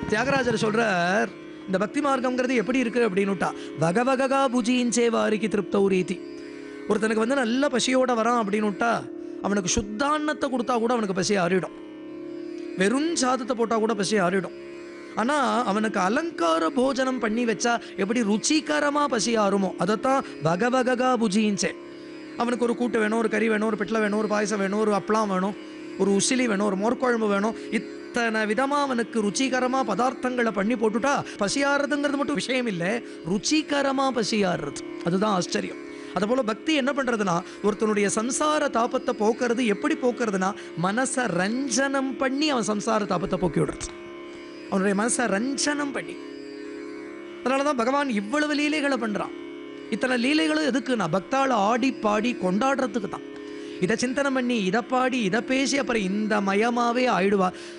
தியாகராஜர் சொல்றார் இந்த பக்தி மார்க்கம்ங்கிறது எப்படி இருக்கு அப்படின்னுட்டா வகவகா புஜியின்சே வாரிக்கு திருப்தௌரீதி ஒருத்தனுக்கு வந்து நல்ல பசியோட வரான் அப்படின்னுட்டா அவனுக்கு சுத்தான்னத்தை கொடுத்தா கூட அவனுக்கு பசி ஆறிடும் வெறும் சாதத்தை போட்டால் கூட பசி ஆறிடும் ஆனால் அவனுக்கு அலங்கார போஜனம் பண்ணி வச்சா எப்படி ருச்சிகரமாக பசி ஆறுமோ அதைத்தான் வகவகா புஜியின்சே அவனுக்கு ஒரு கூட்டு வேணும் ஒரு கறி வேணும் ஒரு பிட்லை வேணும் ஒரு பாயசம் வேணும் ஒரு அப்பளம் வேணும் ஒரு உசிலி வேணும் ஒரு மோர்க்குழம்பு வேணும் இத்தனை விதமாக அவனுக்கு ருச்சிகரமாக பதார்த்தங்களை பண்ணி போட்டுட்டா பசியாறுறதுங்கிறது மட்டும் விஷயம் இல்லை ருச்சிகரமாக பசியாறுறது அதுதான் ஆச்சரியம் அதுபோல் பக்தி என்ன பண்ணுறதுனா ஒருத்தனுடைய சம்சார தாபத்தை போக்குறது எப்படி போக்குறதுனா மனசை ரஞ்சனம் பண்ணி அவன் சம்சார தாபத்தை போக்கி விடுறது அவனுடைய மனசை ரஞ்சனம் பண்ணி அதனால தான் பகவான் இவ்வளவு லீலைகளை பண்ணுறான் இத்தனை லீலைகளும் எதுக்குன்னா பக்தாளை ஆடி பாடி கொண்டாடுறதுக்கு தான் இதை சிந்தனை பண்ணி இதை பாடி இதை பேசி அப்புறம் இந்த மயமாவே ஆயிடுவா